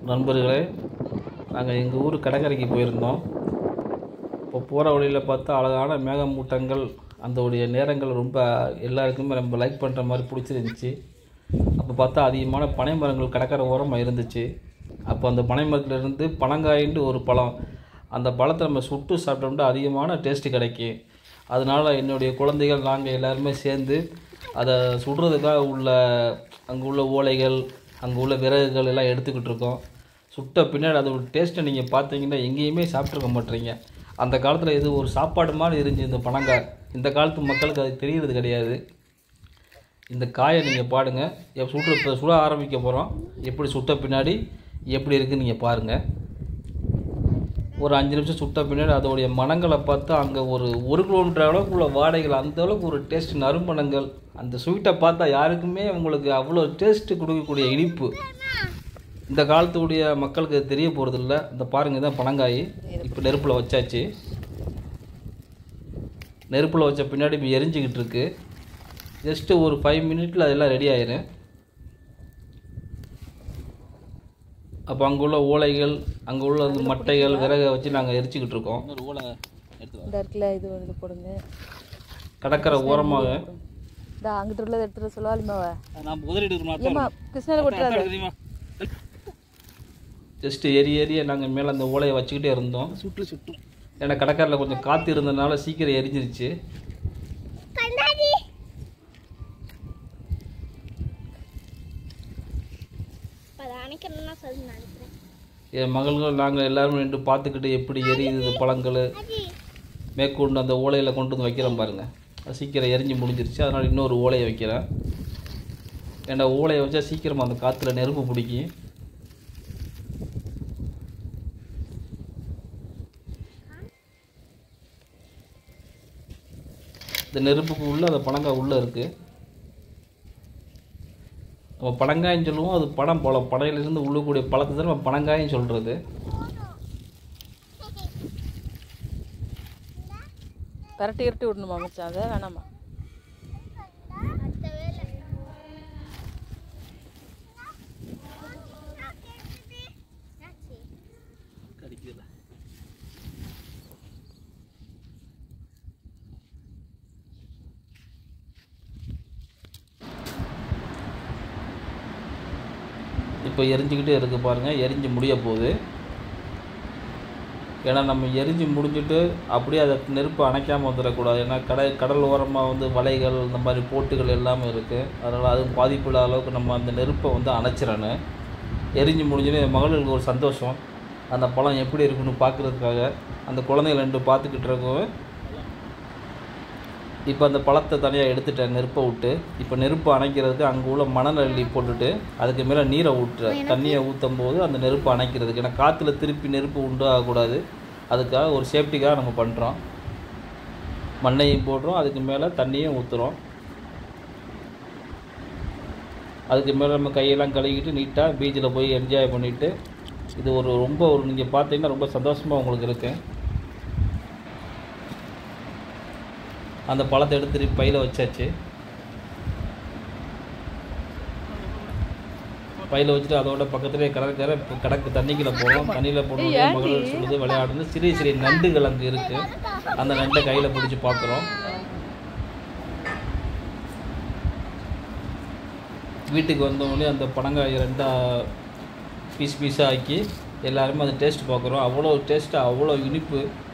நண்பர்களே நாங்கள் எங்கள் ஊர் கடற்கரைக்கு போயிருந்தோம் இப்போ போகிற வழியில் பார்த்தா அழகான மேகமூட்டங்கள் அதோடைய நேரங்கள் ரொம்ப எல்லாருக்குமே ரொம்ப லைக் பண்ணுற மாதிரி பிடிச்சிருந்துச்சி அப்போ பார்த்தா அதிகமான பனை மரங்கள் கடற்கரை ஓரமாக இருந்துச்சு அப்போ அந்த பனை மரத்துலேருந்து பனங்காயின்ட்டு ஒரு பழம் அந்த பழத்தை நம்ம சுட்டு சாப்பிட்டோம்னா அதிகமான டேஸ்ட்டு கிடைக்கும் அதனால் என்னுடைய குழந்தைகள் நாங்கள் எல்லாருமே சேர்ந்து அதை சுடுறதுக்காக உள்ள அங்கே உள்ள ஓலைகள் அங்கே உள்ள விறகுகள் எல்லாம் எடுத்துக்கிட்டு இருக்கோம் சுட்ட பின்னாடி அதோட டேஸ்ட்டை நீங்கள் பார்த்தீங்கன்னா எங்கேயுமே சாப்பிட்ருக்க மாட்டீங்க அந்த காலத்தில் இது ஒரு சாப்பாடு மாதிரி இருந்துச்சு இந்த பனங்காய் இந்த காலத்து மக்களுக்கு அது தெரியறது கிடையாது இந்த காயை நீங்கள் பாடுங்க எப் சுட்டு இப்போ சுட ஆரம்பிக்க போகிறோம் எப்படி சுட்ட பின்னாடி எப்படி இருக்குன்னு நீங்கள் பாருங்கள் ஒரு அஞ்சு நிமிஷம் சுட்ட பின்னாடி அதோடைய மனங்களை பார்த்தா அங்கே ஒரு ஒரு கிலோமீட்டர் அளவுக்கு உள்ள வாடைகள் அந்த அளவுக்கு ஒரு டேஸ்ட் நறுமணங்கள் அந்த ஸ்வீட்டை பார்த்தா யாருக்குமே உங்களுக்கு அவ்வளோ டேஸ்ட்டு கொடுக்கக்கூடிய இனிப்பு இந்த காலத்துடைய மக்களுக்கு அது தெரிய போகிறதில்ல இந்த பாருங்க தான் பனங்காய் இப்போ நெருப்பில் வச்சாச்சு நெருப்பில் வச்ச பின்னாடி இப்போ எரிஞ்சிக்கிட்டு இருக்கு ஜஸ்ட்டு ஒரு ஃபைவ் மினிட்ல அதெல்லாம் ரெடி ஆயிரும் அப்போ அங்கே உள்ள ஓலைகள் அங்கே உள்ள அந்த மட்டைகள் விறகை வச்சு நாங்கள் எரிச்சுக்கிட்டு இருக்கோம் இந்த இருக்குல்ல இது ஒரு இது போடுங்க கடற்கரை ஓரமாக இந்த அங்கிட்டு உள்ளதை எடுத்துட்டு சொல்லுவாளிமாவ நான் உதறிட்டு ஏமா கிருஷ்ணரை கொட்டுறாரு தெரியுமா ஜஸ்ட்டு ஏறி ஏறிய நாங்கள் மேலே அந்த ஓலையை வச்சுக்கிட்டே இருந்தோம் சுட்டு சுட்டு ஏன்னா கடற்கரையில் கொஞ்சம் காற்று இருந்ததுனால சீக்கிரம் எரிஞ்சிருச்சு அணைக்கணும்னா சொல்லி நினைக்கிறேன் என் மகள்கள் நாங்கள் எல்லாரும் நின்று பார்த்துக்கிட்டு எப்படி எரியுது இது பழங்கள் மேற்கொண்டு அந்த ஓலையில் கொண்டு வந்து வைக்கிறோம் பாருங்கள் அது சீக்கிரம் எரிஞ்சு முடிஞ்சிருச்சு அதனால் இன்னொரு ஓலையை வைக்கிறேன் ஏன்னா ஓலையை வச்சா சீக்கிரமாக அந்த காற்றுல நெருப்பு பிடிக்கும் இந்த நெருப்புக்கு உள்ளே அந்த பனங்காய் உள்ளே இருக்குது நம்ம பனங்காயின்னு சொல்லுவோம் அது பழம் பழம் படையிலிருந்து உள்ளக்கூடிய பழத்தை தான் நம்ம பனங்காயின்னு சொல்கிறது பரட்டி இரட்டி விடணுமா மச்சான் அதை வேணாமா அடுத்த வேலை கடிக்கல இப்போ எரிஞ்சுக்கிட்டே இருக்குது பாருங்கள் எரிஞ்சு முடிய போகுது ஏன்னா நம்ம எரிஞ்சு முடிஞ்சிட்டு அப்படியே அதை நெருப்பு அணைக்காமல் வந்துடக்கூடாது ஏன்னா கடல் கடல் ஓரமாக வந்து வலைகள் இந்த மாதிரி போட்டுகள் எல்லாமே இருக்குது அதனால் அதுவும் பாதிப்பு இல்லாத அளவுக்கு நம்ம அந்த நெருப்பை வந்து அணைச்சிடணும் எரிஞ்சு முடிஞ்சோடனே என் மகளுக்கு ஒரு சந்தோஷம் அந்த பழம் எப்படி இருக்குன்னு பார்க்குறதுக்காக அந்த குழந்தைகள் ரெண்டு பார்த்துக்கிட்டு இருக்கவும் இப்போ அந்த பழத்தை தனியாக எடுத்துட்டேன் நெருப்பை விட்டு இப்போ நெருப்பு அணைக்கிறதுக்கு அங்கே உள்ள மணல் அள்ளி போட்டுட்டு அதுக்கு மேலே நீரை ஊற்றுறேன் தண்ணியை ஊற்றும் போது அந்த நெருப்பு அணைக்கிறதுக்கு ஏன்னா காற்றுல திருப்பி நெருப்பு உண்டாகக்கூடாது அதுக்காக ஒரு சேஃப்டிக்காக நம்ம பண்ணுறோம் மண்ணையும் போடுறோம் அதுக்கு மேலே தண்ணியும் ஊற்றுறோம் அதுக்கு மேலே நம்ம கையெல்லாம் கழுவிக்கிட்டு நீட்டாக பீச்சில் போய் என்ஜாய் பண்ணிவிட்டு இது ஒரு ரொம்ப ஒரு நீங்கள் பார்த்தீங்கன்னா ரொம்ப சந்தோஷமாக உங்களுக்கு இருக்கு அந்த பழத்தை எடுத்து திருப்பி பையில் வச்சாச்சு பையில் வச்சுட்டு அதோட பக்கத்துலேயே கடற்கரை இப்ப கடக்கு தண்ணிக்குள்ள போகிறோம் தண்ணியில் போடும்போது மகள் சொல்லுது விளையாடுன்னு சிறிய சிறிய நண்டுகள் அங்கே இருக்குது அந்த நண்டை கையில் பிடிச்சி பார்க்குறோம் வீட்டுக்கு வந்தோடனே அந்த பனங்காயை ரெண்டாக பீஸ் பீஸாக ஆக்கி எல்லாருமே அதை டேஸ்ட் பார்க்குறோம் அவ்வளோ டேஸ்ட்டு அவ்வளோ இனிப்பு